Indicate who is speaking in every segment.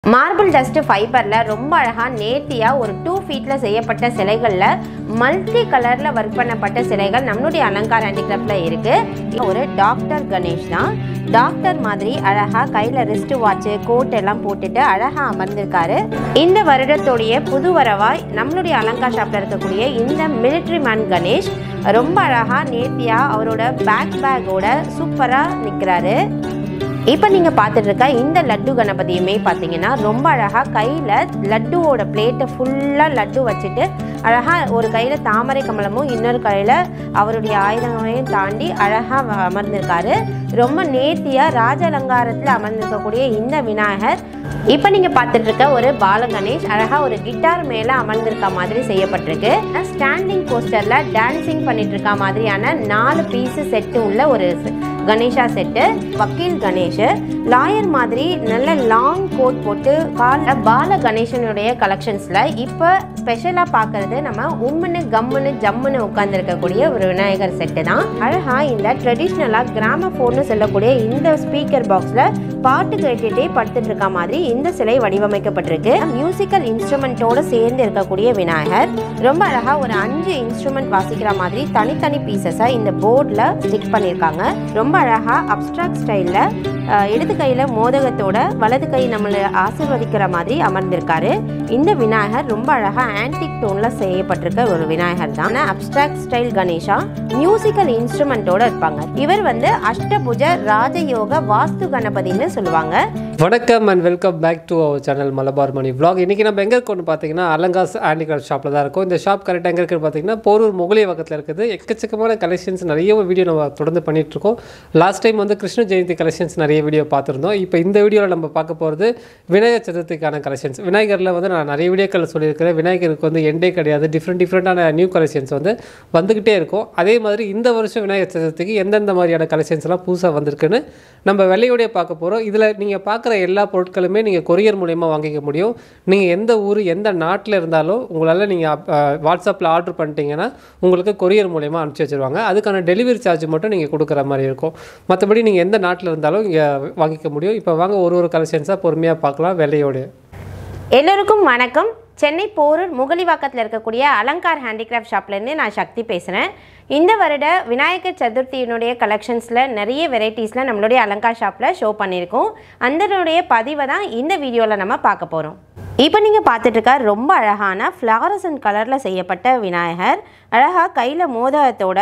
Speaker 1: marble dust ஃபைபரில் ரொம்ப அழகாக நேர்த்தியாக ஒரு டூ ஃபீட்டில் செய்யப்பட்ட சிலைகளில் மல்டி கலரில் ஒர்க் பண்ணப்பட்ட சிலைகள் நம்மளுடைய அலங்கார் ஹேண்டிகிராஃப்டில் இருக்குது ஒரு டாக்டர் கணேஷ் தான் டாக்டர் மாதிரி அழகாக கையில் ரிஸ்ட் வாட்சு கோட் எல்லாம் போட்டுட்டு அழகாக அமர்ந்திருக்காரு இந்த வருடத்துடைய புது வரவாய் நம்மளுடைய அலங்கார் ஷாப்பில் இருக்கக்கூடிய இந்த மிலிட்ரி மேன் கணேஷ் ரொம்ப அழகாக நேர்த்தியாக அவரோட பேக் பேக்கோட சூப்பராக நிற்கிறாரு இப்போ நீங்கள் பார்த்துட்டு இருக்க இந்த லட்டு கணபதியுமே பார்த்தீங்கன்னா ரொம்ப அழகாக கையில் லட்டுவோட பிளேட்டை ஃபுல்லாக லட்டு வச்சுட்டு அழகாக ஒரு கையில் தாமரை கமலமும் இன்னொரு கையில் அவருடைய ஆயுதங்களையும் தாண்டி அழகாக அமர்ந்திருக்காரு ரொம்ப நேர்த்தியாக ராஜ அலங்காரத்தில் அமர்ந்திருக்கக்கூடிய இந்த விநாயகர் இப்போ நீங்கள் பார்த்துட்டு இருக்க ஒரு பால கணேஷ் அழகாக ஒரு கிட்டார் மேலே அமர்ந்திருக்க மாதிரி செய்யப்பட்டிருக்கு ஸ்டாண்டிங் போஸ்டரில் டான்சிங் பண்ணிட்டு இருக்க மாதிரியான நாலு பீஸு செட்டு உள்ள ஒரு செ- கணேஷா செட்டு வக்கீல் கணேஷ் லாயர் மாதிரி நல்ல லாங் கோட் போட்டு காலில் பால கணேசனுடைய கலெக்ஷன்ஸில் இப்போ ஸ்பெஷலாக பார்க்கறது நம்ம உம்முன்னு கம்முன்னு ஜம்முன்னு உட்காந்துருக்கக்கூடிய ஒரு விநாயகர் செட்டு தான் அழகாக இந்த ட்ரெடிஷ்னலாக கிராம ஃபோன்னு சொல்லக்கூடிய இந்த ஸ்பீக்கர் பாக்ஸில் பாட்டு கேட்டுட்டே படுத்துட்டு இருக்க மாதிரி இந்த சிலை வடிவமைக்கப்பட்டிருக்கு மியூசிக்கல் இன்ஸ்ட்ருமெண்ட்டோட சேர்ந்து இருக்கக்கூடிய விநாயகர் ரொம்ப அழகா ஒரு அஞ்சு இன்ஸ்ட்ருமெண்ட் வாசிக்கிற மாதிரி தனித்தனி பீசஸை இந்த போர்டில் ஸ்டிக் பண்ணியிருக்காங்க ரொம்ப அழகா அப்ட்ராக்ட் ஸ்டைலில் இடது கையில் மோதகத்தோட வலது கை நம்மளை ஆசீர்வதிக்கிற மாதிரி அமர்ந்திருக்காரு இந்த விநாயகர் ரொம்ப அழகா ஆன்டிக் டோனில் செய்யப்பட்டிருக்க ஒரு விநாயகர் தான் அப்ட்ராக்ட் ஸ்டைல் கணேஷா மியூசிக்கல் இன்ஸ்ட்ருமெண்ட்டோட இருப்பாங்க இவர் வந்து அஷ்டபுஜ ராஜயோக வாஸ்து கணபதின்னு சொல்லுவாங்க
Speaker 2: வணக்கம் and welcome back to our channel Malabar Mani vlog இன்றைக்கி நம்ம எங்கே இருக்கோம்னு பார்த்தீங்கன்னா அலங்காஸ் ஹேண்டிகிராஃப்ட் ஷாப்பில் தான் இருக்கும் இந்த ஷாப் கரெக்டாக எங்கே இருக்குன்னு பார்த்தீங்கன்னா போரூர் முகலிய பக்கத்தில் இருக்குது எக்கச்சக்கமான கலெக்ஷன்ஸ் நிறைய வீடியோ நம்ம தொடர்ந்து பண்ணிட்டு இருக்கோம் லாஸ்ட் டைம் வந்து கிருஷ்ண ஜெயந்தி கலெக்ஷன்ஸ் நிறைய வீடியோ பார்த்துருந்தோம் இப்போ இந்த வீடியோவில் நம்ம பார்க்க போகிறது விநாயகர் சதுர்த்திக்கான கலெக்ஷன்ஸ் விநாயகரில் வந்து நான் நிறைய வீடியோக்கள் சொல்லியிருக்கிறேன் விநாயகருக்கு வந்து எண்டே கிடையாது டிஃப்ரெண்ட் டிஃப்ரெண்ட்டான நியூ கலெக்ஷன்ஸ் வந்து வந்துக்கிட்டே இருக்கும் அதே மாதிரி இந்த வருஷம் விநாயகர் சதுர்த்திக்கு எந்தெந்த மாதிரியான கலெக்ஷன்ஸ்லாம் புதுசாக வந்திருக்குன்னு நம்ம வெள்ளையோடைய பார்க்க போகிறோம் இதில் நீங்கள் பார்க்குற எல்லா பொருட்களுமே நீங்கள் கொரியர் மூலயமா வாங்கிக்க முடியும் நீங்கள் எந்த ஊர் எந்த நாட்டில் இருந்தாலும் உங்களால் நீங்கள் வாட்ஸ்அப்பில் ஆர்டர் பண்ணிட்டீங்கன்னா உங்களுக்கு கொரியர் மூலயமா அனுப்பிச்சி வச்சிருவாங்க அதுக்கான டெலிவரி சார்ஜ் மட்டும் நீங்கள் கொடுக்குற மாதிரி இருக்கும் மற்றபடி நீங்கள் எந்த நாட்டில் இருந்தாலும் இங்கே வாங்கிக்க முடியும் இப்போ வாங்க ஒரு ஒரு கலெக்ஷன்ஸாக பொறுமையாக பார்க்கலாம் வெள்ளையோடைய
Speaker 1: எல்லோருக்கும் வணக்கம் சென்னை போரூர் முகலிவாக்கத்தில் இருக்கக்கூடிய அலங்கார் ஹேண்டிகிராஃப்ட் ஷாப்லேருந்து நான் சக்தி பேசுகிறேன் இந்த வருட விநாயகர் சதுர்த்தியினுடைய கலெக்ஷன்ஸில் நிறைய வெரைட்டிஸில் நம்மளுடைய அலங்கார் ஷாப்பில் ஷோ பண்ணியிருக்கோம் அதனுடைய பதிவை தான் இந்த வீடியோவில் நம்ம பார்க்க போகிறோம் இப்போ நீங்கள் பார்த்துட்டு இருக்க ரொம்ப அழகான ஃப்ளாரசன் கலரில் செய்யப்பட்ட விநாயகர் அழகாக கையில் மோதகத்தோட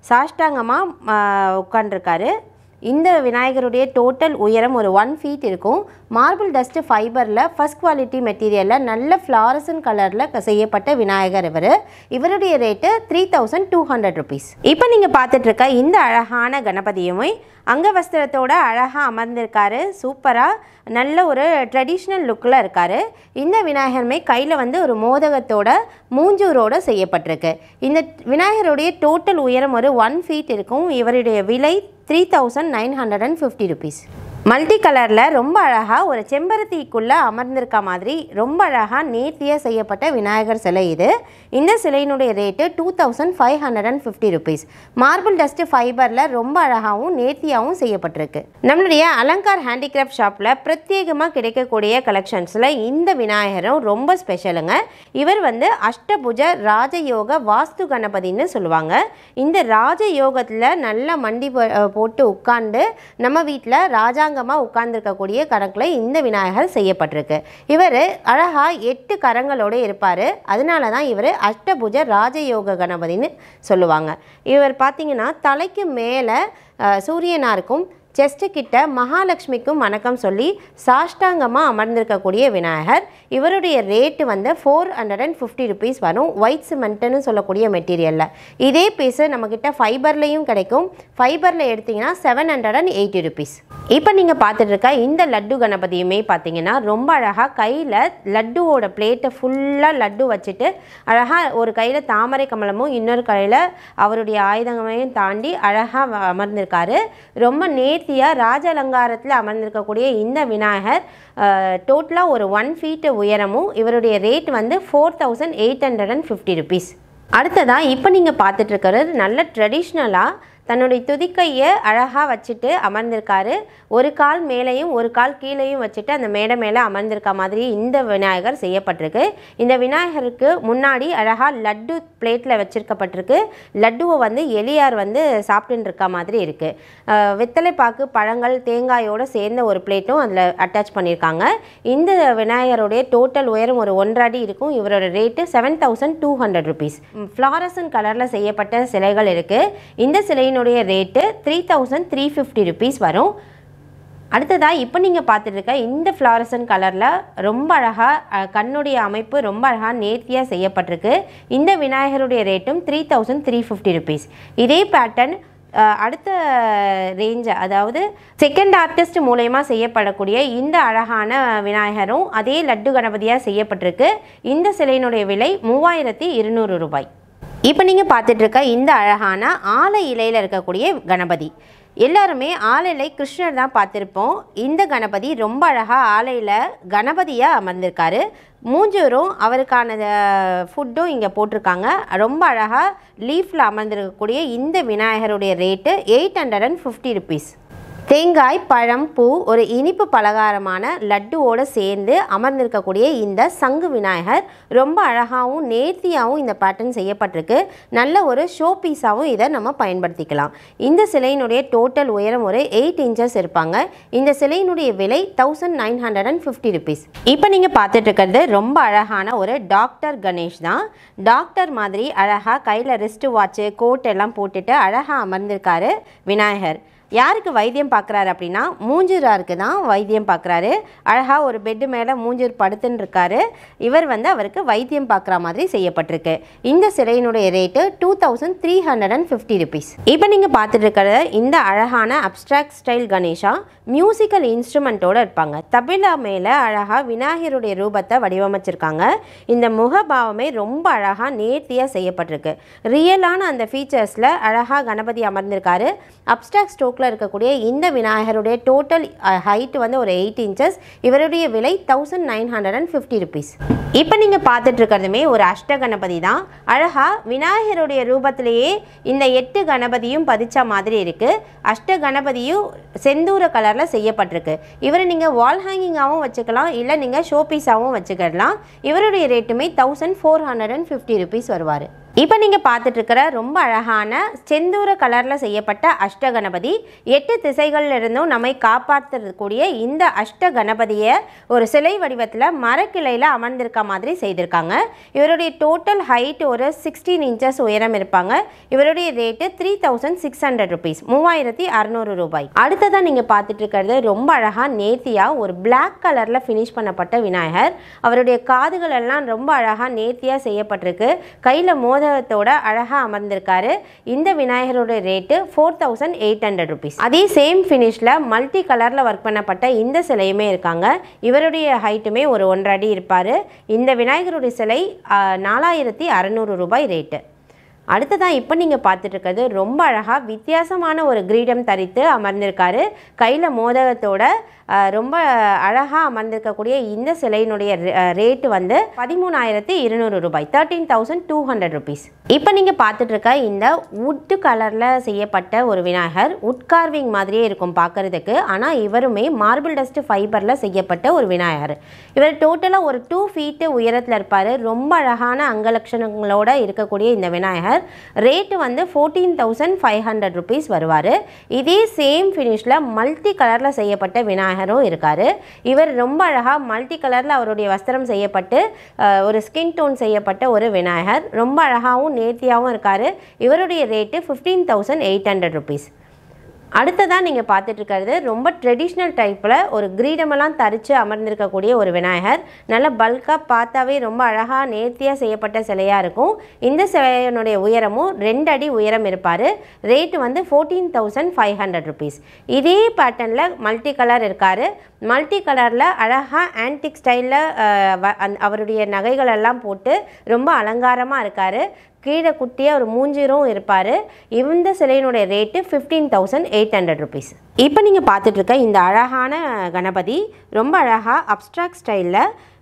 Speaker 1: சாஷ்டாங்கமாக உட்காண்டிருக்காரு இந்த விநாயகருடைய டோட்டல் உயரம் ஒரு ஒன் ஃபீட் இருக்கும் மார்பிள் டஸ்ட் ஃபைபரில் ஃபர்ஸ்ட் குவாலிட்டி மெட்டீரியலில் நல்ல ஃப்ளாரசன் கலரில் செய்யப்பட்ட விநாயகர் இவர் இவருடைய rate three thousand two hundred rupees இப்போ நீங்கள் பார்த்துட்டு இருக்க இந்த அழகான கணபதியுமே அங்கவஸ்திரத்தோட அழகாக அமர்ந்திருக்காரு சூப்பராக நல்ல ஒரு ட்ரெடிஷ்னல் லுக்கில் இருக்காரு இந்த விநாயகருமே கையில் வந்து ஒரு மோதகத்தோட மூஞ்சூரோட செய்யப்பட்டிருக்கு இந்த விநாயகருடைய டோட்டல் உயரம் ஒரு ஒன் ஃபீட் இருக்கும் இவருடைய விலை three thousand nine hundred and fifty rupees multi கலரில் ரொம்ப அழகாக ஒரு செம்பருத்திக்குள்ளே அமர்ந்திருக்க மாதிரி ரொம்ப அழகாக நேர்த்தியாக செய்யப்பட்ட விநாயகர் சிலை இது இந்த சிலையினுடைய rate two thousand five hundred and fifty rupees marble dust ஃபைபரில் ரொம்ப அழகாகவும் நேர்த்தியாகவும் செய்யப்பட்டிருக்கு நம்மளுடைய அலங்கார் ஹேண்டிகிராஃப்ட் ஷாப்பில் பிரத்யேகமாக கிடைக்கக்கூடிய கலெக்ஷன்ஸில் இந்த விநாயகரும் ரொம்ப ஸ்பெஷலுங்க இவர் வந்து அஷ்டபுஜ ராஜயோக வாஸ்து கணபதின்னு சொல்லுவாங்க இந்த ராஜயோகத்தில் நல்ல மண்டி போ- அஹ் போட்டு உட்கார்ந்து நம்ம வீட்டில் ராஜாங்கமாக உட்கார்ந்துருக்கக்கூடிய கணக்கில் இந்த விநாயகர் செய்யப்பட்டிருக்கு இவர் அழகாக எட்டு கரங்களோடு இருப்பார் அதனால தான் இவர் அஷ்டபுஜ ராஜயோக கணபதின்னு சொல்லுவாங்க இவர் பார்த்தீங்கன்னா தலைக்கு மேலே சூரியனாக இருக்கும் செஸ்ட்டு கிட்ட மகாலட்சுமிக்கும் வணக்கம் சொல்லி சாஷ்டாங்கமாக அமர்ந்திருக்கக்கூடிய விநாயகர் இவருடைய ரேட்டு வந்து four hundred and fifty rupees வரும் ஒயிட் சிமெண்ட்டுன்னு சொல்லக்கூடிய மெட்டீரியலில் இதே பீஸு நம்மக்கிட்ட ஃபைபர்லேயும் கிடைக்கும் ஃபைபரில் எடுத்தீங்கன்னா seven hundred and eighty rupees இப்போ நீங்கள் பார்த்துட்டு இருக்க இந்த லட்டு கணபதியுமே பார்த்தீங்கன்னா ரொம்ப அழகாக கையில் லட்டுவோட பிளேட்டை ஃபுல்லாக லட்டு வச்சுட்டு அழகாக ஒரு கையில் தாமரை கமலமும் இன்னொரு கையில் அவருடைய ஆயுதங்களையும் தாண்டி அழகாக அமர்ந்திருக்காரு ரொம்ப நேர்த்தியாக ராஜ அலங்காரத்தில் அமர்ந்திருக்கக்கூடிய இந்த விநாயகர் டோட்டலாக ஒரு ஒன் ஃபீட்டு உயரமும் இவருடைய ரேட் வந்து four thousand eight hundred and fifty rupees அடுத்ததாக இப்போ நீங்கள் பார்த்துட்டு இருக்கிறது நல்ல ட்ரெடிஷ்னலாக தன்னுடைய துதிக்கையை அழகாக வச்சுட்டு அமர்ந்திருக்காரு ஒரு கால் மேலேயும் ஒரு கால் கீழேயும் வச்சுட்டு அந்த மேடை மேலே அமர்ந்திருக்க மாதிரி இந்த விநாயகர் செய்யப்பட்டிருக்கு இந்த விநாயகருக்கு முன்னாடி அழகாக லட்டு பிளேட்டில் வச்சிருக்கப்பட்டிருக்கு லட்டுவை வந்து எலியார் வந்து சாப்பிட்டுன்னு இருக்க மாதிரி இருக்குது வெத்தலை பாக்கு பழங்கள் தேங்காயோடு சேர்ந்த ஒரு பிளேட்டும் அதில் அட்டாச் பண்ணியிருக்காங்க இந்த விநாயகருடைய டோட்டல் உயரம் ஒரு ஒன்றரை அடி இருக்கும் இவரோட rate seven thousand two hundred rupees fluorescent கலரில் செய்யப்பட்ட சிலைகள் இருக்குது இந்த சிலையினுடைய rate three thousand three fifty rupees வரும் அடுத்ததாக இப்போ நீங்கள் பார்த்துட்டு இருக்க இந்த ஃப்ளாரசன் கலரில் ரொம்ப அழகாக கண்ணுடைய அமைப்பு ரொம்ப அழகாக நேர்த்தியாக செய்யப்பட்டிருக்கு இந்த விநாயகருடைய ரேட்டும் three thousand three fifty rupees இதே பேட்டர்ன் அடுத்த ரேஞ்சு அதாவது செகண்ட் ஆர்டிஸ்ட் மூலயமா செய்யப்படக்கூடிய இந்த அழகான விநாயகரும் அதே லட்டு கணபதியாக செய்யப்பட்டிருக்கு இந்த சிலையினுடைய விலை மூவாயிரத்தி இருநூறு ரூபாய் இப்போ நீங்கள் பார்த்துட்டு இருக்க இந்த அழகான ஆலை இலையில் இருக்கக்கூடிய கணபதி எல்லாருமே ஆலையில கிருஷ்ணர் தான் பார்த்துருப்போம் இந்த கணபதி ரொம்ப அழகாக ஆலையில் கணபதியாக அமர்ந்திருக்காரு மூஞ்சூரும் அவருக்கான ஃபுட்டும் இங்கே போட்டிருக்காங்க ரொம்ப அழகாக லீஃபில் அமர்ந்திருக்கக்கூடிய இந்த விநாயகருடைய rate eight hundred and fifty rupees தேங்காய் பழம் பூ ஒரு இனிப்பு பலகாரமான லட்டுவோடு சேர்ந்து அமர்ந்திருக்கக்கூடிய இந்த சங்கு விநாயகர் ரொம்ப அழகாகவும் நேர்த்தியாகவும் இந்த பேட்டர்ன் செய்யப்பட்டிருக்கு நல்ல ஒரு ஷோ பீஸாகவும் இதை நம்ம பயன்படுத்திக்கலாம் இந்த சிலையினுடைய டோட்டல் உயரம் ஒரு எயிட் இன்ச்சஸ் இருப்பாங்க இந்த சிலையினுடைய விலை thousand nine hundred and fifty rupees இப்போ நீங்கள் பார்த்துட்டு இருக்கிறது ரொம்ப அழகான ஒரு டாக்டர் கணேஷ் தான் டாக்டர் மாதிரி அழகாக கையில் ரிஸ்ட் வாட்ச்சு கோட் எல்லாம் போட்டுட்டு அழகாக அமர்ந்திருக்காரு விநாயகர் யாருக்கு வைத்தியம் பார்க்குறாரு அப்படின்னா மூஞ்சூராருக்கு தான் வைத்தியம் பார்க்குறாரு அழகாக ஒரு பெட்டு மேலே மூஞ்சூர் படுத்துன்னு இருக்காரு இவர் வந்து அவருக்கு வைத்தியம் பார்க்குற மாதிரி செய்யப்பட்டிருக்கு இந்த சிலையினுடைய rate two thousand three hundred and fifty rupees இப்போ நீங்கள் பார்த்துட்டு இருக்கிற இந்த அழகான அப்ட்ராக்ட் ஸ்டைல் கணேஷா மியூசிக்கல் இன்ஸ்ட்ருமெண்ட்டோடு இருப்பாங்க தபிலா மேலே அழகாக விநாயகருடைய ரூபத்தை வடிவமைச்சிருக்காங்க இந்த முகபாவமே ரொம்ப அழகாக நேர்த்தியாக செய்யப்பட்டிருக்கு ரியலான அந்த ஃபீச்சர்ஸில் அழகாக கணபதி அமர்ந்திருக்காரு அப்ட்ராக்ட் ஸ்டோக்கில் இருக்கக்கூடிய இந்த விநாயகருடைய டோட்டல் ஹைட் வந்து ஒரு எயிட் இன்ச்சஸ் இவருடைய விலை thousand nine hundred and fifty rupees இப்போ நீங்கள் பார்த்துட்டு இருக்கிறதுமே ஒரு அஷ்ட கணபதி தான் அழகாக விநாயகருடைய ரூபத்திலேயே இந்த எட்டு கணபதியும் பதிச்ச மாதிரி இருக்குது அஷ்ட கணபதியும் செந்தூர கலரில் செய்யப்பட்டிருக்கு இவரை நீங்கள் வால் ஹேங்கிங்காகவும் வச்சுக்கலாம் இல்லை நீங்கள் ஷோ பீஸாகவும் வச்சுக்கிடலாம் இவருடைய ரேட்டுமே thousand four hundred and fifty rupees வருவார் இப்போ நீங்கள் பார்த்துட்டு இருக்கிற ரொம்ப அழகான செந்தூர கலரில் செய்யப்பட்ட அஷ்ட கணபதி எட்டு திசைகள்ல இருந்தும் நம்மை காப்பாற்றக்கூடிய இந்த அஷ்ட கணபதியை ஒரு சிலை வடிவத்தில் மரக்கிளையில் அமர்ந்திருக்க மாதிரி செய்திருக்காங்க இவருடைய டோட்டல் ஹைட் ஒரு சிக்ஸ்டீன் இன்ச்சஸ் உயரம் இருப்பாங்க இவருடைய rate three thousand six hundred rupees மூவாயிரத்தி அறநூறு ரூபாய் அடுத்ததாக நீங்கள் பார்த்துட்டு இருக்கிறது ரொம்ப அழகாக நேர்த்தியாக ஒரு Black கலரில் ஃபினிஷ் பண்ணப்பட்ட விநாயகர் அவருடைய காதுகள் எல்லாம் ரொம்ப அழகாக நேர்த்தியாக செய்யப்பட்டிருக்கு கையில் மோதகத்தோட அழகாக அமர்ந்திருக்காரு இந்த விநாயகரோட rate four thousand eight hundred rupees அதே சேம் ஃபினிஷில் மல்டி கலரில் ஒர்க் பண்ணப்பட்ட இந்த சிலையுமே இருக்காங்க இவருடைய ஹைட்டுமே ஒரு ஒன்றரை அடி இருப்பார் இந்த விநாயகருடைய சிலை நாலாயிரத்தி அறநூறு ரூபாய் ரேட்டு அடுத்ததான் இப்போ நீங்கள் பார்த்துட்டு இருக்கிறது ரொம்ப அழகாக வித்தியாசமான ஒரு கிரீடம் தரித்து அமர்ந்திருக்காரு கையில் மோதகத்தோட அஹ், ரொம்ப அழகாக அமர்ந்திருக்கக்கூடிய இந்த சிலையினுடைய ரேட்டு வந்து பதிமூணாயிரத்தி இருநூறு ரூபாய் thirteen thousand two hundred rupees இப்போ நீங்கள் பார்த்துட்டு இருக்க இந்த உட்டு கலரில் செய்யப்பட்ட ஒரு விநாயகர் உட் கார்விங் மாதிரியே இருக்கும் பார்க்கறதுக்கு ஆனால் இவருமே மார்பிள் டஸ்ட் ஃபைபரில் செய்யப்பட்ட ஒரு விநாயகர் இவர் டோட்டலாக ஒரு டூ ஃபீட்டு உயரத்தில் இருப்பார் ரொம்ப அழகான அங்கலட்சணங்களோட இருக்கக்கூடிய இந்த விநாயகர் ரேட்டு வந்து fourteen thousand five hundred rupees வருவார் இதே சேம் ஃபினிஷில் மல்டி கலரில் செய்யப்பட்ட விநாயகரும் இருக்கார் இவர் ரொம்ப அழகாக மல்டி கலரில் அவருடைய வஸ்திரம் செய்யப்பட்டு அஹ், ஒரு ஸ்கின் டோன் செய்யப்பட்ட ஒரு விநாயகர் ரொம்ப அழகாகவும் நேர்த்தியாகவும் இருக்கார் இவருடைய rate fifteen thousand eight hundred rupees அடுத்ததாக நீங்கள் பார்த்துட்டு இருக்கிறது ரொம்ப ட்ரெடிஷ்னல் டைப்பில் ஒரு கிரீடமெல்லாம் தரித்து அமர்ந்திருக்கக்கூடிய ஒரு விநாயகர் நல்ல பல்காக பார்த்தாவே ரொம்ப அழகாக நேர்த்தியாக செய்யப்பட்ட சிலையாக இருக்கும் இந்த சிலையினுடைய உயரமும் ரெண்டு அடி உயரம் இருப்பார் ரேட்டு வந்து fourteen thousand five hundred rupees இதே பேட்டர்னில் மல்டி கலர் இருக்கார் மல்டி கலரில் அழகாக ஆன்டிக் ஸ்டைலில் அவருடைய நகைகள் எல்லாம் போட்டு ரொம்ப அலங்காரமாக இருக்கார் கீழே குட்டியாக ஒரு மூஞ்சிரும் இருப்பார் இந்த சிலையினுடைய rate fifteen thousand eight hundred rupees இப்போ நீங்கள் பார்த்துட்டு இருக்க இந்த அழகான கணபதி ரொம்ப அழகாக அப்ட்ராக்ட் ஸ்டைலில்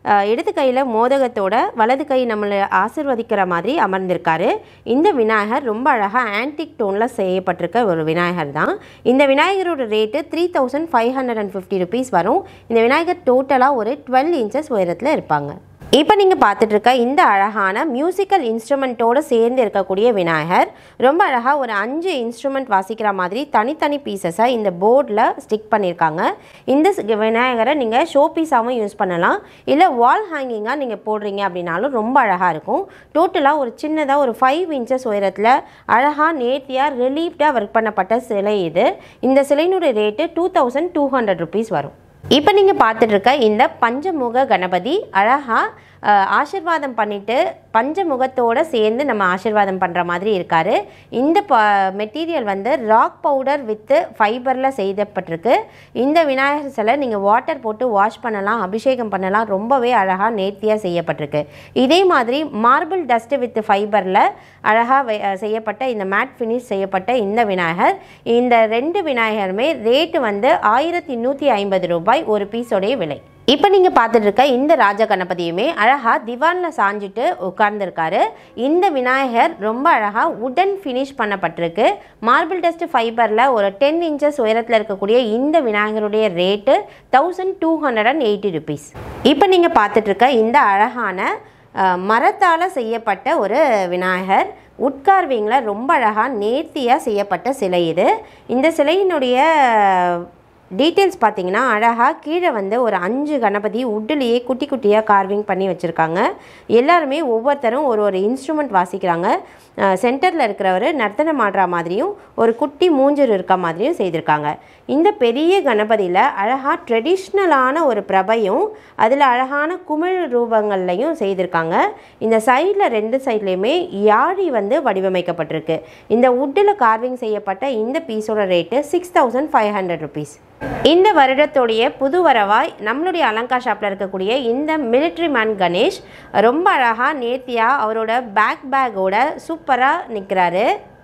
Speaker 1: அஹ், இடது கையில் மோதகத்தோட வலது கை நம்மளை ஆசிர்வதிக்கிற மாதிரி அமர்ந்திருக்காரு இந்த விநாயகர் ரொம்ப அழகாக ஆன்டிக் டோனில் செய்யப்பட்டிருக்க ஒரு விநாயகர் தான் இந்த விநாயகரோட rate three thousand five hundred and fifty rupees வரும் இந்த விநாயகர் டோட்டலாக ஒரு டுவெல் இன்ச்சஸ் உயரத்தில் இருப்பாங்க இப்போ நீங்கள் பார்த்துட்டு இருக்க இந்த அழகான மியூசிக்கல் இன்ஸ்ட்ருமெண்ட்டோடு சேர்ந்து இருக்கக்கூடிய விநாயகர் ரொம்ப அழகாக ஒரு அஞ்சு இன்ஸ்ட்ருமெண்ட் வாசிக்கிற மாதிரி தனித்தனி பீசஸை இந்த போர்டில் ஸ்டிக் பண்ணியிருக்காங்க இந்த ஸ்- விநாயகரை நீங்கள் ஷோ பீஸாகவும் யூஸ் பண்ணலாம் இல்லை வால் ஹேங்கிங்காக நீங்கள் போடுறீங்க அப்படின்னாலும் ரொம்ப அழகாக இருக்கும் டோட்டலாக ஒரு சின்னதாக ஒரு ஃபைவ் இன்ச்சஸ் உயரத்தில் அழகாக நேர்த்தியாக ரிலீஃப்டாக ஒர்க் பண்ணப்பட்ட சிலை இது இந்த சிலையினுடைய rate two thousand two hundred rupees வரும் இப்போ நீங்கள் பார்த்துட்டு இருக்க இந்த பஞ்சமுக கணபதி அழகாக ஆசிர்வாதம் பண்ணிட்டு பஞ்சமுகத்தோட சேர்ந்து நம்ம ஆசிர்வாதம் பண்ணுற மாதிரி இருக்காரு இந்த ப மெட்டீரியல் வந்து ராக் பவுடர் வித்து ஃபைபரில் செய்யப்பட்டிருக்கு இந்த விநாயகர் சிலை நீங்கள் வாட்டர் போட்டு வாஷ் பண்ணலாம் அபிஷேகம் பண்ணலாம் ரொம்பவே அழகாக நேர்த்தியாக செய்யப்பட்டிருக்கு இதே மாதிரி மார்பிள் டஸ்ட் வித் ஃபைபரில் அழகாக செய்யப்பட்ட இந்த மேட் ஃபினிஷ் செய்யப்பட்ட இந்த விநாயகர் இந்த ரெண்டு விநாயகருமே ரேட்டு வந்து ஆயிரத்தி நூற்றி ஐம்பது ரூபாய் ஒரு பீஸோடைய விலை இப்போ நீங்கள் பார்த்துட்டு இருக்க இந்த ராஜ கணபதியுமே அழகாக திவானில் சாஞ்சிட்டு உட்கார்ந்துருக்காரு இந்த விநாயகர் ரொம்ப அழகாக உடன் ஃபினிஷ் பண்ணப்பட்டிருக்கு மார்பிள் டெஸ்ட் ஃபைபரில் ஒரு டென் இன்ச்சஸ் உயரத்தில் இருக்கக்கூடிய இந்த விநாயகருடைய rate thousand two hundred and eighty rupees இப்போ நீங்கள் பார்த்துட்டு இருக்க இந்த அழகான மரத்தால் செய்யப்பட்ட ஒரு விநாயகர் உட்கார்விங்கில் ரொம்ப அழகாக நேர்த்தியாக செய்யப்பட்ட சிலை இது இந்த சிலையினுடைய டீட்டெயில்ஸ் பார்த்தீங்கன்னா அழகாக கீழே வந்து ஒரு அஞ்சு கணபதி உட்டுலேயே குட்டி குட்டியாக கார்விங் பண்ணி வச்சுருக்காங்க எல்லாருமே ஒவ்வொருத்தரும் ஒரு ஒரு இன்ஸ்ட்ருமெண்ட் வாசிக்கிறாங்க சென்டரில் இருக்கிறவர் நர்த்தனம் ஆடுற மாதிரியும் ஒரு குட்டி மூஞ்சர் இருக்க மாதிரியும் செய்திருக்காங்க இந்த பெரிய கணபதியில் அழகாக ட்ரெடிஷ்னலான ஒரு பிரபையும் அதில் அழகான குமிழ் ரூபங்கள்லையும் செய்திருக்காங்க இந்த சைடில் ரெண்டு சைட்லேயுமே யாழி வந்து வடிவமைக்கப்பட்டிருக்கு இந்த உட்டில் கார்விங் செய்யப்பட்ட இந்த பீஸோட rate six thousand five hundred rupees இந்த வருடத்துடைய புது வரவாய் நம்மளுடைய அலங்கா ஷாப்பில் இருக்கக்கூடிய இந்த மிலிட்ரி மேன் கணேஷ் ரொம்ப அழகாக நேர்த்தியாக அவரோட பேக் பேக்கோட சூப்பராக நிற்கிறாரு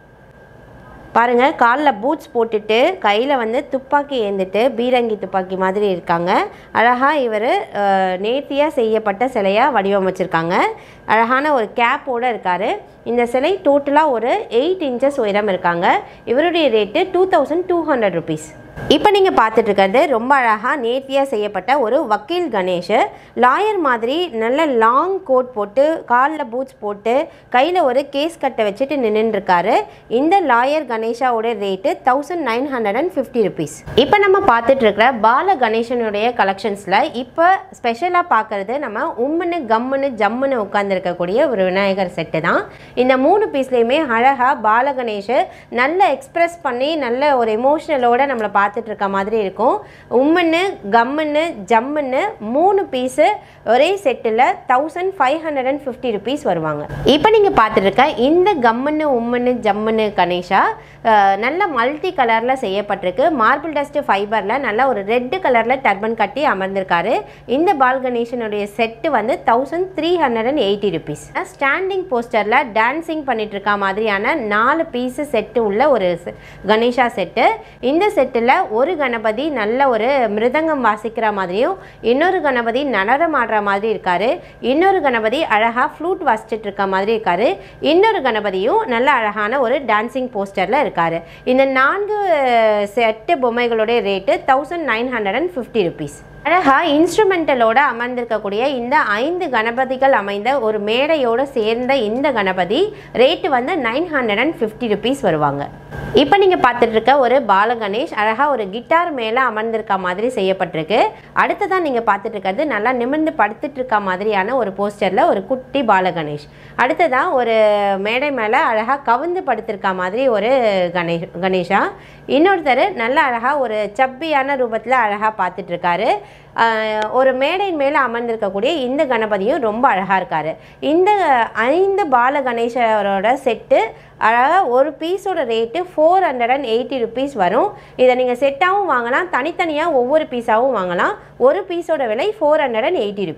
Speaker 1: பாருங்க காலில் பூட்ஸ் போட்டுட்டு கையில் வந்து துப்பாக்கி ஏந்திட்டு பீரங்கி துப்பாக்கி மாதிரி இருக்காங்க அழகாக இவர் நேர்த்தியாக செய்யப்பட்ட சிலையாக வடிவமைச்சிருக்காங்க அழகான ஒரு கேப்போடு இருக்கார் இந்த சிலை டோட்டலாக ஒரு எயிட் இன்ச்சஸ் உயரம் இருக்காங்க இவருடைய rate two thousand two hundred rupees இப்போ நீங்கள் பார்த்துட்டு இருக்கிறது ரொம்ப அழகாக நேர்த்தியாக செய்யப்பட்ட ஒரு வக்கீல் கணேஷ் லாயர் மாதிரி நல்ல லாங் கோட் போட்டு காலில் பூட்ஸ் போட்டு கையில் ஒரு கேஸ் கட்டை வச்சுட்டு நின்றுருக்காரு இந்த லாயர் கணேஷாவோட ரேட்டு thousand nine hundred and fifty rupees இப்போ நம்ம பார்த்துட்டு இருக்கிற பால கணேசனுடைய கலெக்ஷன்ஸில் இப்போ ஸ்பெஷலாக பார்க்குறது நம்ம உம்முன்னு கம்முன்னு ஜம்முன்னு உட்காந்துருக்கக்கூடிய ஒரு விநாயகர் செட்டு தான் இந்த மூணு பீஸ்லேயுமே அழகாக பால கணேஷ் நல்ல எக்ஸ்பிரஸ் பண்ணி நல்ல ஒரு எமோஷனலோட நம்மளை பார்த்துட்டு இருக்க மாதிரி இருக்கும் உம்முன்னு கம்முன்னு ஜம்முன்னு மூணு பீஸு ஒரே செட்டில் thousand five hundred and fifty rupees வருவாங்க இப்போ நீங்கள் பார்த்துட்டு இருக்க இந்த கம்முன்னு உம்முன்னு ஜம்முன்னு கணேஷா அஹ், நல்ல மல்டி கலரில் செய்யப்பட்டிருக்கு மார்பிள் டஸ்ட் ஃபைபரில் நல்ல ஒரு ரெட்டு கலரில் டர்பன் கட்டி அமர்ந்திருக்காரு இந்த பால் கணேசனுடைய செட்டு வந்து thousand three hundred and eighty rupees standing போஸ்டரில் டான்சிங் பண்ணிட்டு இருக்க மாதிரியான நாலு பீஸு செட்டு உள்ள ஒரு செ- கணேஷா செட்டு இந்த செட்டில் ஒரு கணபதி நல்ல ஒரு மிருதங்கம் வாசிக்கிற மாதிரியும் இன்னொரு கணபதி நடனம் ஆடுற மாதிரி இருக்காரு இன்னொரு கணபதி அழகாக ஃப்ளூட் வாசிச்சுட்டு இருக்க மாதிரி இருக்காரு இன்னொரு கணபதியும் நல்ல அழகான ஒரு டான்சிங் போஸ்டரில் இருக்காரு இந்த நான்கு செட்டு பொம்மைகளுடைய rate thousand nine hundred and fifty rupees அழகா இன்ஸ்ட்ருமெண்டலோட அமர்ந்திருக்கக்கூடிய இந்த ஐந்து கணபதிகள் அமைந்த ஒரு மேடையோட சேர்ந்த இந்த கணபதி ரேட்டு வந்து nine hundred and fifty rupees வருவாங்க இப்போ நீங்கள் பார்த்துட்டு இருக்க ஒரு பாலகணேஷ் அழகாக ஒரு கிட்டார் மேலே அமர்ந்திருக்க மாதிரி செய்யப்பட்டிருக்கு அடுத்ததான் நீங்கள் பார்த்துட்டு இருக்கிறது நல்லா நிமிர்ந்து படுத்துட்டு இருக்க மாதிரியான ஒரு போஸ்டரில் ஒரு குட்டி பாலகணேஷ் அடுத்ததான் ஒரு மேடை மேலே அழகாக கவுந்து படுத்திருக்க மாதிரி ஒரு கணேஷ் கணேஷா இன்னொருத்தர் நல்ல அழகாக ஒரு சப்பியான ரூபத்தில் அழகாக பார்த்துட்டு இருக்காரு ஆஹ் ஒரு மேடையின் மேலே அமர்ந்திருக்கக்கூடிய இந்த கணபதியும் ரொம்ப அழகாக இருக்காரு இந்த ஐந்து பால கணேசரோட செட்டு அழகாக ஒரு பீஸோட rate four hundred and eighty rupees வரும் இதை நீங்கள் செட்டாகவும் வாங்கலாம் தனித்தனியாக ஒவ்வொரு பீஸாகவும் வாங்கலாம் ஒரு பீஸோட விலை four hundred and eighty rupees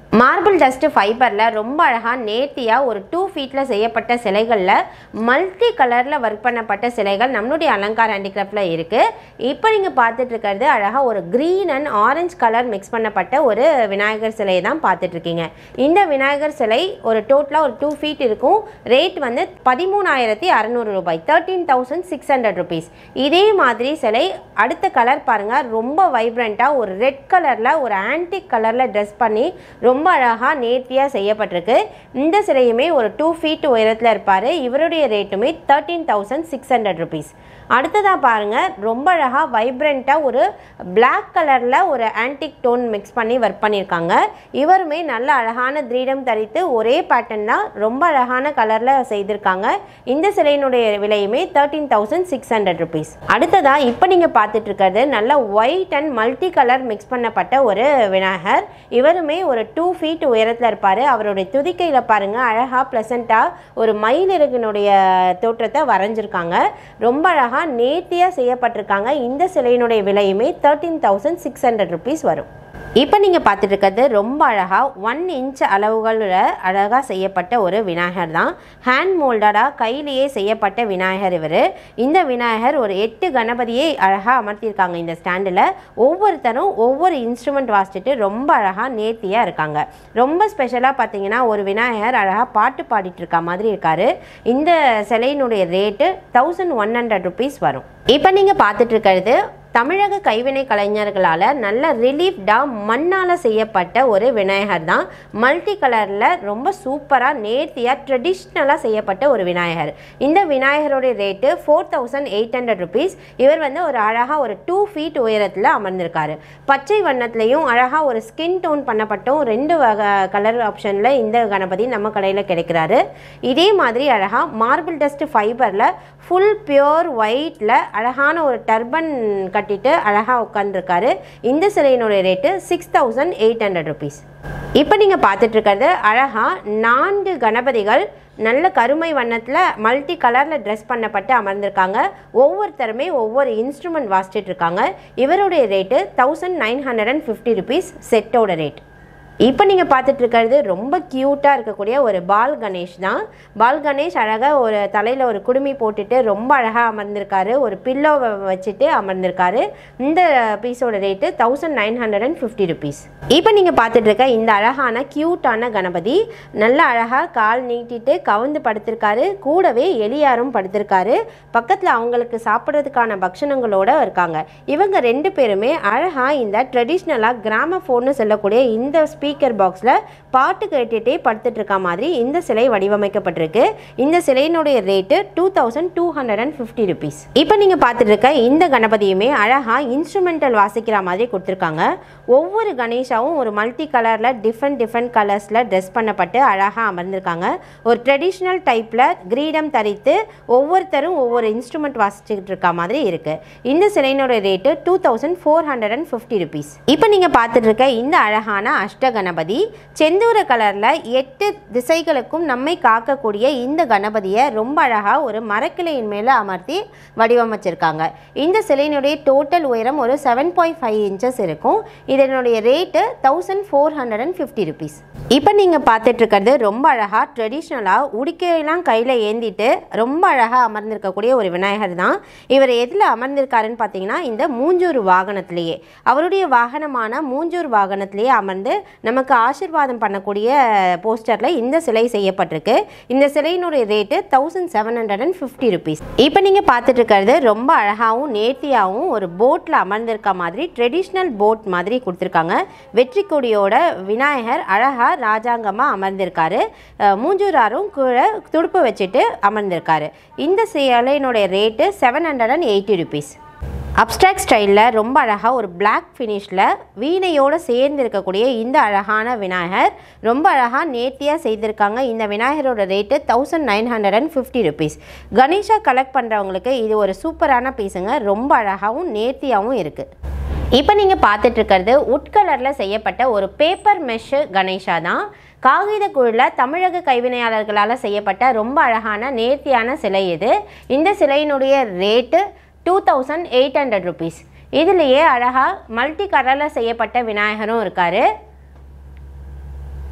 Speaker 1: marble dust ஃபைபரில் ரொம்ப அழகாக நேர்த்தியாக ஒரு டூ ஃபீட்டில் செய்யப்பட்ட சிலைகளில் மல்டி கலரில் ஒர்க் பண்ணப்பட்ட சிலைகள் நம்மளுடைய அலங்கார் ஹேண்டிகிராஃப்டில் இருக்குது இப்போ நீங்கள் பார்த்துட்டு இருக்கிறது அழகாக ஒரு green and orange colour mix பண்ணப்பட்ட ஒரு விநாயகர் சிலையை தான் பார்த்துட்ருக்கீங்க இந்த விநாயகர் சிலை ஒரு டோட்டலாக ஒரு டூ ஃபீட் இருக்கும் ரேட் வந்து பதிமூணாயிரத்தி அறநூறு ரூபாய் thirteen thousand six hundred rupees இதே மாதிரி சிலை அடுத்த கலர் பாருங்கள் ரொம்ப வைப்ரண்ட்டாக ஒரு ரெட் கலரில் ஒரு ஆன்டிக் கலரில் ட்ரெஸ் பண்ணி ரொம்ப அழகாக நேர்த்தியாக செய்யப்பட்டிருக்கு இந்த சிலையுமே ஒரு டூ ஃபீட் உயரத்தில் இருப்பார் இவருடைய ரேட்டுமே thirteen thousand six hundred rupees அடுத்ததாக பாருங்கள் ரொம்ப அழகாக வைப்ரண்ட்டாக ஒரு Black கலரில் ஒரு ஆன்டிக் டோன் மிக்ஸ் பண்ணி ஒர்க் பண்ணியிருக்காங்க இவருமே நல்ல அழகான கிரீடம் தரித்து ஒரே பேட்டர்ன் தான் ரொம்ப அழகான கலரில் செய்திருக்காங்க இந்த சிலையினுடைய விலையுமே thirteen thousand six hundred rupees அடுத்ததாக இப்போ நீங்கள் பார்த்துட்டு இருக்கிறது நல்ல white and multi colour mix பண்ணப்பட்ட ஒரு விநாயகர் இவருமே ஒரு டூ ஃபீட் உயரத்தில் இருப்பார் அவருடைய துதிக்கையில் பாருங்கள் அழகாக ப்ளசண்ட்டாக ஒரு மயிலிறகுனுடைய தோற்றத்தை வரைஞ்சிருக்காங்க ரொம்ப அழகாக நேர்த்தியாக செய்யப்பட்டிருக்காங்க இந்த சிலையினுடைய விலையுமே thirteen thousand six hundred rupees வரும் இப்போ நீங்கள் பார்த்துட்டு இருக்கிறது ரொம்ப அழகாக ஒன் இன்ச் அளவுகளில் அழகாக செய்யப்பட்ட ஒரு விநாயகர் தான் ஹேண்ட் மோல்டடாக கையிலேயே செய்யப்பட்ட விநாயகர் இவர் இந்த விநாயகர் ஒரு எட்டு கணபதியை அழகாக அமர்த்தியிருக்காங்க இந்த ஸ்டாண்டில் ஒவ்வொருத்தரும் ஒவ்வொரு இன்ஸ்ட்ருமெண்ட் வாசிச்சுட்டு ரொம்ப அழகாக நேர்த்தியாக இருக்காங்க ரொம்ப ஸ்பெஷலாக பார்த்தீங்கன்னா ஒரு விநாயகர் அழகாக பாட்டு பாடிட்டு இருக்க மாதிரி இருக்காரு இந்த சிலையினுடைய rate thousand one hundred rupees வரும் இப்போ நீங்கள் பார்த்துட்டு இருக்கிறது தமிழக கைவினை கலைஞர்களால் நல்ல ரிலீஃப்டாக மண்ணால் செய்யப்பட்ட ஒரு விநாயகர் தான் மல்டி கலரில் ரொம்ப சூப்பராக நேர்த்தியாக ட்ரெடிஷ்னலாக செய்யப்பட்ட ஒரு விநாயகர் இந்த விநாயகருடைய rate four thousand eight hundred rupees இவர் வந்து ஒரு அழகாக ஒரு டூ ஃபீட் உயரத்தில் அமர்ந்திருக்காரு பச்சை வண்ணத்துலேயும் அழகாக ஒரு ஸ்கின் டோன் பண்ணப்பட்டும் ரெண்டு வகை கலர் ஆப்ஷனில் இந்த கணபதி நம்ம கடையில் கிடைக்கிறாரு இதே மாதிரி அழகாக மார்பிள் டஸ்ட் ஃபைபரில் ஃபுல் பியோர் ஒயிட்டில் அழகான ஒரு டர்பன் கட்டிட்டு அழகாக உட்காந்துருக்காரு இந்த சிலையினுடைய rate six thousand eight hundred rupees இப்போ நீங்கள் பார்த்துட்டு இருக்கிறது அழகாக நான்கு கணபதிகள் நல்ல கருமை வண்ணத்தில் மல்டி கலரில் ட்ரெஸ் பண்ணப்பட்டு அமர்ந்திருக்காங்க ஒவ்வொருத்தருமே ஒவ்வொரு இன்ஸ்ட்ருமெண்ட் வாசிச்சுட்டு இருக்காங்க இவருடைய rate thousand nine hundred and fifty rupees செட்டோட ரேட் இப்போ நீங்கள் பார்த்துட்டு இருக்கிறது ரொம்ப க்யூட்டாக இருக்கக்கூடிய ஒரு பால் கணேஷ் தான் பால் கணேஷ் அழகாக ஒரு தலையில் ஒரு குடுமி போட்டுட்டு ரொம்ப அழகாக அமர்ந்திருக்காரு ஒரு பில்லோவை வச்சுட்டு அமர்ந்திருக்காரு இந்த பீஸோட rate thousand nine hundred and fifty rupees இப்போ நீங்கள் பார்த்துட்டு இருக்க இந்த அழகான க்யூட்டான கணபதி நல்ல அழகாக கால் நீட்டிட்டு கவுந்து படுத்திருக்காரு கூடவே எலியாரும் படுத்திருக்காரு பக்கத்தில் அவங்களுக்கு சாப்பிட்றதுக்கான பக்ஷணங்களோட இருக்காங்க இவங்க ரெண்டு பேருமே அழகாக இந்த ட்ரெடிஷ்னலாக கிராம ஃபோன்னு சொல்லக்கூடிய இந்த ஸ்பீக்கர் பாக்ஸில் பாட்டு கேட்டுகிட்டே படுத்துட்டு இருக்க மாதிரி இந்த சிலை வடிவமைக்கப்பட்டிருக்கு இந்த சிலையினுடைய rate two thousand two hundred and fifty rupees இப்போ நீங்கள் பார்த்துட்டு இருக்க இந்த கணபதியுமே அழகாக இன்ஸ்ட்ருமெண்டல் வாசிக்கிற மாதிரி கொடுத்துருக்காங்க ஒவ்வொரு கணேஷாவும் ஒரு மல்டி கலரில் டிஃப்ரெண்ட் டிஃப்ரெண்ட் கலர்ஸில் ட்ரெஸ் பண்ணப்பட்டு அழகாக அமர்ந்திருக்காங்க ஒரு ட்ரெடிஷ்னல் டைப்பில் கிரீடம் தரித்து ஒவ்வொருத்தரும் ஒவ்வொரு இன்ஸ்ட்ருமெண்ட் வாசிச்சுக்கிட்டு இருக்க மாதிரி இருக்குது இந்த சிலையினோட rate two thousand four hundred and fifty rupees இப்போ நீங்கள் பார்த்துட்டு இருக்க இந்த அழகான அஷ்ட கணபதி செந்தூர கலரில் எட்டு திசைகளுக்கும் நம்மை காக்கக்கூடிய இந்த கணபதியை ரொம்ப அழகாக ஒரு மரக்கிளையின் மேலே அமர்த்தி வடிவமைச்சிருக்காங்க இந்த சிலையினுடைய டோட்டல் உயரம் ஒரு செவன் பாயிண்ட் ஃபைவ் இன்ச்சஸ் இருக்கும் இதனுடைய rate thousand four hundred and fifty rupees இப்போ நீங்கள் பார்த்துட்டு இருக்கிறது ரொம்ப அழகாக ட்ரெடிஷ்னலாக உடிக்கையெல்லாம் கையில் ஏந்திட்டு ரொம்ப அழகாக அமர்ந்திருக்கக்கூடிய ஒரு விநாயகர் தான் இவர் எதில் அமர்ந்திருக்காருன்னு பார்த்தீங்கன்னா இந்த மூஞ்சூர் வாகனத்திலேயே அவருடைய வாகனமான மூஞ்சூர் வாகனத்திலேயே அமர்ந்து நமக்கு ஆசீர்வாதம் பண்ணக்கூடிய போஸ்டரில் இந்த சிலை செய்யப்பட்டிருக்கு இந்த சிலையினுடைய rate thousand seven hundred and fifty rupees இப்போ நீங்கள் பார்த்துட்டு இருக்கிறது ரொம்ப அழகாகவும் நேர்த்தியாகவும் ஒரு போட்டில் அமர்ந்திருக்க மாதிரி ட்ரெடிஷ்னல் போட் மாதிரி கொடுத்துருக்காங்க வெற்றி கொடியோட விநாயகர் அழகாக ராஜாங்கமாக அமர்ந்திருக்காரு அஹ் மூஞ்சூராரும் கீழே துடுப்பு வச்சுட்டு அமர்ந்திருக்காரு இந்த சிலையினுடைய rate seven hundred and eighty rupees abstract ஸ்டைலில் ரொம்ப அழகாக ஒரு பிளாக் ஃபினிஷில் வீணையோடு சேர்ந்து இருக்கக்கூடிய இந்த அழகான விநாயகர் ரொம்ப அழகாக நேர்த்தியாக செய்திருக்காங்க இந்த விநாயகரோட rate thousand nine hundred and fifty rupees Ganesha collect பண்ணுறவங்களுக்கு இது ஒரு சூப்பரான பீஸுங்க ரொம்ப அழகாகவும் நேர்த்தியாகவும் இருக்குது இப்போ நீங்கள் பார்த்துட்டு இருக்கிறது உட் கலரில் செய்யப்பட்ட ஒரு பேப்பர் மெஷ்ஷு கணேஷா தான் காகித குழில் தமிழக கைவினையாளர்களால் செய்யப்பட்ட ரொம்ப அழகான நேர்த்தியான சிலை இது இந்த சிலையினுடைய rate two thousand eight hundred rupees இதுலேயே அழகாக மல்டி கலரில் செய்யப்பட்ட விநாயகரும் இருக்கார்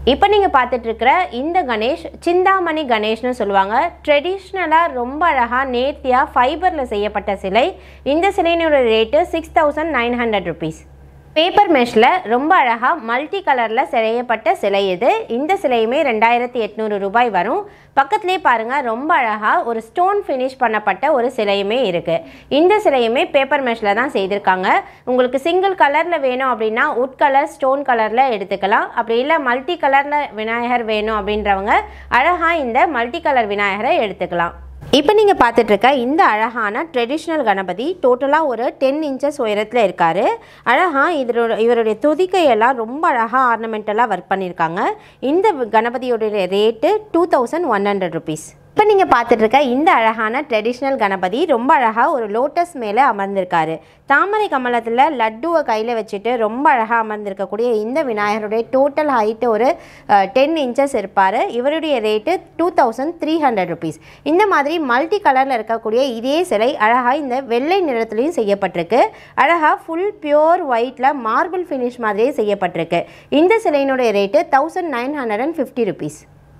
Speaker 1: இப்போ நீங்கள் பார்த்துட்டு இருக்கிற இந்த கணேஷ் சிந்தாமணி கணேஷ்னு சொல்லுவாங்க ட்ரெடிஷ்னலாக ரொம்ப அழகாக நேர்த்தியாக ஃபைபரில் செய்யப்பட்ட சிலை இந்த சிலையினோட rate six thousand nine hundred rupees paper மெஷில் ரொம்ப அழகாக மல்டி கலரில் செய்யப்பட்ட சிலை இது இந்த சிலையுமே ரெண்டாயிரத்தி எட்நூறு ரூபாய் வரும் பக்கத்துலேயே பாருங்கள் ரொம்ப அழகாக ஒரு ஸ்டோன் ஃபினிஷ் பண்ணப்பட்ட ஒரு சிலையுமே இருக்குது இந்த சிலையுமே பேப்பர் மெஷில் தான் செய்திருக்காங்க உங்களுக்கு சிங்கிள் கலரில் வேணும் அப்படின்னா உட் கலர் ஸ்டோன் கலரில் எடுத்துக்கலாம் அப்படி இல்லை மல்டி கலரில் விநாயகர் வேணும் அப்படின்றவங்க அழகாக இந்த மல்டி கலர் விநாயகரை எடுத்துக்கலாம் இப்போ நீங்கள் பார்த்துட்டு இருக்க இந்த அழகான ட்ரெடிஷ்னல் கணபதி டோட்டலாக ஒரு டென் இன்ச்சஸ் உயரத்தில் இருக்கார் அழகாக இதோட இவருடைய துதிக்கையெல்லாம் ரொம்ப அழகாக ஆர்னமெண்டலாக ஒர்க் பண்ணியிருக்காங்க இந்த கணபதியோடைய rate two thousand one hundred rupees இப்போ நீங்கள் பார்த்துட்டு இருக்க இந்த அழகான ட்ரெடிஷ்னல் கணபதி ரொம்ப அழகாக ஒரு லோட்டஸ் மேலே அமர்ந்திருக்காரு தாமரை கமலத்தில் லட்டுவை கையில் வச்சுட்டு ரொம்ப அழகாக அமர்ந்திருக்கக்கூடிய இந்த விநாயகருடைய டோட்டல் ஹைட்டு ஒரு டென் இன்ச்சஸ் இருப்பார் இவருடைய rate two thousand three hundred rupees இந்த மாதிரி மல்டி கலரில் இருக்கக்கூடிய இதே சிலை அழகாக இந்த வெள்ளை நிறத்துலையும் செய்யப்பட்டிருக்கு அழகாக ஃபுல் பியோர் ஒயிட்டில் மார்பிள் ஃபினிஷ் மாதிரியே செய்யப்பட்டிருக்கு இந்த சிலையினுடைய rate thousand nine hundred and fifty rupees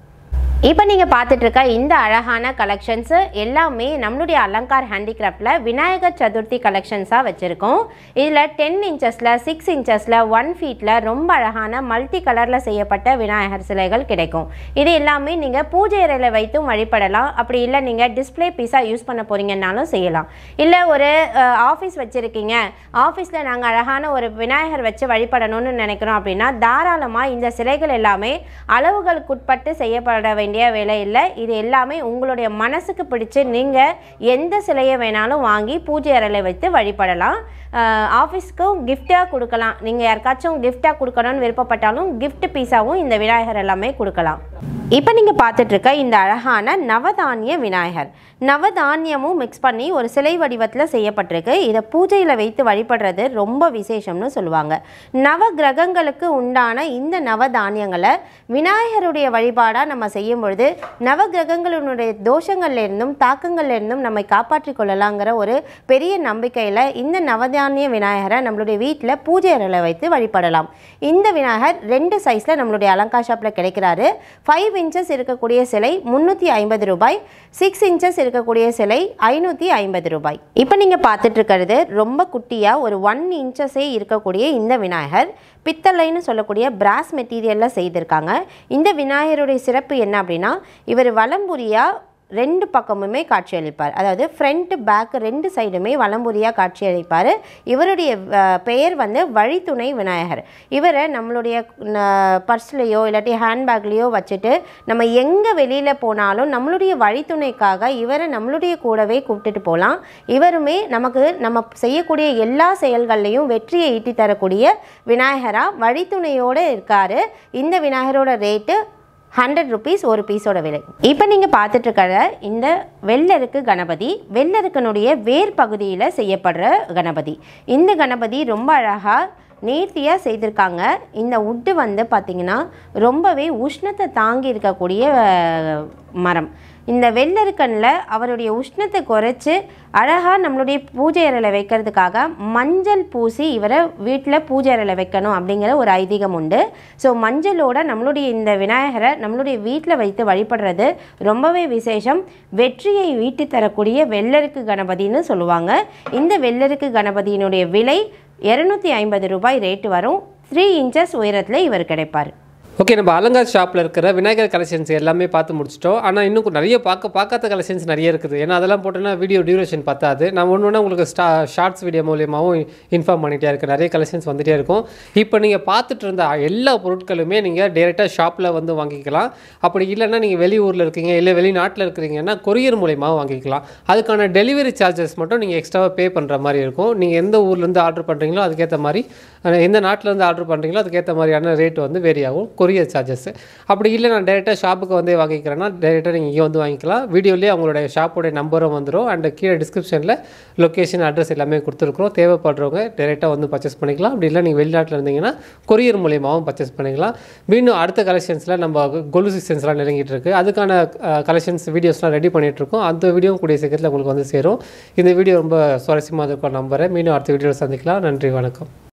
Speaker 1: இப்போ நீங்கள் பார்த்துட்டு இருக்க இந்த அழகான கலெக்ஷன்ஸு எல்லாமே நம்மளுடைய அலங்கார் ஹேண்டிகிராஃப்டில் விநாயகர் சதுர்த்தி கலெக்ஷன்ஸாக வச்சுருக்கோம் இதில் டென் இன்ச்சஸில் சிக்ஸ் இன்ச்சஸில் ஒன் ஃபீட்டில் ரொம்ப அழகான மல்டி கலரில் செய்யப்பட்ட விநாயகர் சிலைகள் கிடைக்கும் இது எல்லாமே நீங்கள் பூஜை அறையில் வைத்தும் வழிபடலாம் அப்படி இல்லை நீங்கள் டிஸ்ப்ளே பீஸாக யூஸ் பண்ண போகிறீங்கன்னாலும் செய்யலாம் இல்லை ஒரு ஆஃபீஸ் வச்சுருக்கீங்க ஆஃபீஸில் நாங்கள் அழகான ஒரு விநாயகர் வச்சு வழிபடணும்னு நினைக்கிறோம் அப்படின்னா தாராளமாக இந்த சிலைகள் எல்லாமே அளவுகளுக்குட்பட்டு செய்யப்பட வேண்டிய வேலை இல்லை இது எல்லாமே உங்களுடைய மனசுக்கு பிடிச்சு நீங்கள் எந்த சிலையை வேணாலும் வாங்கி பூஜை அறையில் வைத்து வழிபடலாம் ஆஃபீஸ்க்கும் கிஃப்டாக கொடுக்கலாம் நீங்கள் யாருக்காச்சும் கிஃப்டாக கொடுக்கணும்னு விருப்பப்பட்டாலும் கிஃப்ட் பீஸாகவும் இந்த விநாயகர் எல்லாமே கொடுக்கலாம் இப்போ நீங்கள் பார்த்துட்ருக்க இந்த அழகான நவதானிய விநாயகர் நவதானியமும் மிக்ஸ் பண்ணி ஒரு சிலை வடிவத்தில் செய்யப்பட்டிருக்கு இதை பூஜையில் வைத்து வழிபடுறது ரொம்ப விசேஷம்னு சொல்லுவாங்க நவ கிரகங்களுக்கு உண்டான இந்த நவதானியங்களை விநாயகருடைய வழிபாடாக நம்ம செய்யும் பொழுது நவ கிரகங்களுடைய தோஷங்கள்லேருந்தும் தாக்கங்கள்லேருந்தும் நம்மை காப்பாற்றிக் கொள்ளலாங்கிற ஒரு பெரிய நம்பிக்கையில் இந்த நவதானிய விநாயகரை நம்மளுடைய வீட்டில் பூஜை அறையில் வைத்து வழிபடலாம் இந்த விநாயகர் ரெண்டு சைஸில் நம்மளுடைய அலங்கா ஷாப்பில் கிடைக்கிறாரு ஃபைவ் இன்ச்சஸ் இருக்கக்கூடிய சிலை முந்நூற்றி ஐம்பது ரூபாய் சிக்ஸ் இன்ச்சஸ் இருக்கக்கூடிய சிலை ஐநூற்றி ஐம்பது ரூபாய் இப்போ நீங்கள் பார்த்துட்டு இருக்கிறது ரொம்ப குட்டியாக ஒரு ஒன் இன்ச்சஸே இருக்கக்கூடிய இந்த விநாயகர் பித்தளைன்னு சொல்லக்கூடிய பிராஸ் மெட்டீரியலில் செய்திருக்காங்க இந்த விநாயகருடைய சிறப்பு என்ன அப்படின்னா இவர் வலம்புரியாக ரெண்டு பக்கமுமே காட்சியளிப்பார் அதாவது ஃப்ரண்ட் பேக் ரெண்டு சைடுமே வலம்புரியாக காட்சியளிப்பார் இவருடைய அஹ், பெயர் வந்து வழித்துணை விநாயகர் இவரை நம்மளுடைய பர்ஸ்லேயோ இல்லாட்டி ஹேண்ட்பேக்லேயோ வச்சுட்டு நம்ம எங்கே வெளியில் போனாலும் நம்மளுடைய வழித்துணைக்காக இவரை நம்மளுடைய கூடவே கூப்பிட்டுட்டு போகலாம் இவருமே நமக்கு நம்ம செய்யக்கூடிய எல்லா செயல்கள்லையும் வெற்றியை ஈட்டி தரக்கூடிய விநாயகராக வழித்துணையோடு இருக்கார் இந்த விநாயகரோட ரேட்டு ஹண்ட்ரட் ருபீஸ் ஒரு பீஸோட விலை இப்போ நீங்கள் பார்த்துட்டு இருக்கிற இந்த வெள்ளருக்கு கணபதி வெள்ளருக்கனுடைய வேர் பகுதியில் செய்யப்படுற கணபதி இந்த கணபதி ரொம்ப அழகாக நேர்த்தியாக செய்திருக்காங்க இந்த உட்டு வந்து பார்த்திங்கன்னா ரொம்பவே உஷ்ணத்தை தாங்கி இருக்கக்கூடிய அஹ், மரம் இந்த வெள்ளருக்கனில் அவருடைய உஷ்ணத்தை குறைச்சி அழகாக நம்மளுடைய பூஜை அறையில் வைக்கிறதுக்காக மஞ்சள் பூசி இவரை வீட்டில் பூஜை அறையில் வைக்கணும் அப்படிங்கிற ஒரு ஐதீகம் உண்டு ஸோ மஞ்சளோட நம்மளுடைய இந்த விநாயகரை நம்மளுடைய வீட்டில் வைத்து வழிபடுறது ரொம்பவே விசேஷம் வெற்றியை ஈட்டி தரக்கூடிய வெள்ளருக்கு கணபதின்னு சொல்லுவாங்க இந்த வெள்ளருக்கு கணபதியினுடைய விலை இரநூத்தி ஐம்பது ரூபாய் ரேட்டு வரும் த்ரீ இன்ச்சஸ் உயரத்தில் இவர் கிடைப்பார்
Speaker 2: ஓகே நம்ம அலங்கார் ஷாப்பில் இருக்கிற விநாயகர் கலெக்ஷன்ஸ் எல்லாமே பார்த்து முடிச்சிட்டோம் ஆனால் இன்னும் கொ- நிறைய பார்க்க பார்க்காத கலெக்ஷன்ஸ் நிறைய இருக்குது ஏன்னா அதெல்லாம் போட்டோன்னா வீடியோ டியூரேஷன் பத்தாது நான் ஒன்று ஒன்று உங்களுக்கு ஸ்டா ஷார்ட்ஸ் வீடியோ மூலியமாகவும் இன்ஃபார்ம் பண்ணிகிட்டே இருக்கேன் நிறைய கலெக்ஷன்ஸ் வந்துகிட்டே இருக்கும் இப்போ நீங்கள் பார்த்துட்டு இருந்த எல்லா பொருட்களுமே நீங்கள் டேரெக்டாக ஷாப்பில் வந்து வாங்கிக்கலாம் அப்படி இல்லைன்னா நீங்கள் வெளியூரில் இருக்கீங்க இல்லை வெளிநாட்டில் இருக்கிறீங்கன்னா கொரியர் மூலியமாக வாங்கிக்கலாம் அதுக்கான டெலிவரி சார்ஜஸ் மட்டும் நீங்கள் எக்ஸ்ட்ராவாக பே பண்ணுற மாதிரி இருக்கும் நீங்கள் எந்த ஊர்லேருந்து ஆர்டர் பண்ணுறீங்களோ அதுக்கேற்ற மாதிரி அஹ், எந்த நாட்டிலேருந்து ஆர்டர் பண்ணுறீங்களோ அதுக்கேற்ற மாதிரியான ரேட் வந்து வேரி ஆகும் கொரியர் சார்ஜஸ் அப்படி இல்லை நான் டேரெக்டாக ஷாப்புக்கு வந்து வாங்கிக்கிறேன்னா டேரெக்டாக நீங்கள் இங்கே வந்து வாங்கிக்கலாம் வீடியோலேயே அவங்களுடைய ஷாப்போடைய நம்பரும் வந்துடும் அண்ட் கீழே டிஸ்கிரிப்ஷனில் லொக்கேஷன் அட்ரஸ் எல்லாமே கொடுத்துருக்குறோம் தேவைப்படுறவங்க டேரெக்டாக வந்து பர்ச்சேஸ் பண்ணிக்கலாம் அப்படி இல்லை நீங்கள் வெளிநாட்டில் இருந்தீங்கன்னா கொரியர் மூலியமாகவும் பர்ச்சேஸ் பண்ணிக்கலாம் மீண்டும் அடுத்த கலெக்ஷன்ஸில் நம்ம கொலு சீசன்ஸ்லாம் நெருங்கிட்டு இருக்கு அதுக்கான கலெக்ஷன்ஸ் வீடியோஸ்லாம் ரெடி பண்ணிட்டு இருக்கோம் அந்த வீடியோ கூடிய சீக்கிரத்தில் உங்களுக்கு வந்து சேரும் இந்த வீடியோ ரொம்ப சுவாரஸ்யமாக இருக்கும் நம்புறேன் மீண்டும் அடுத்த வீடியோவில் சந்திக்கலாம் நன்றி வணக்கம்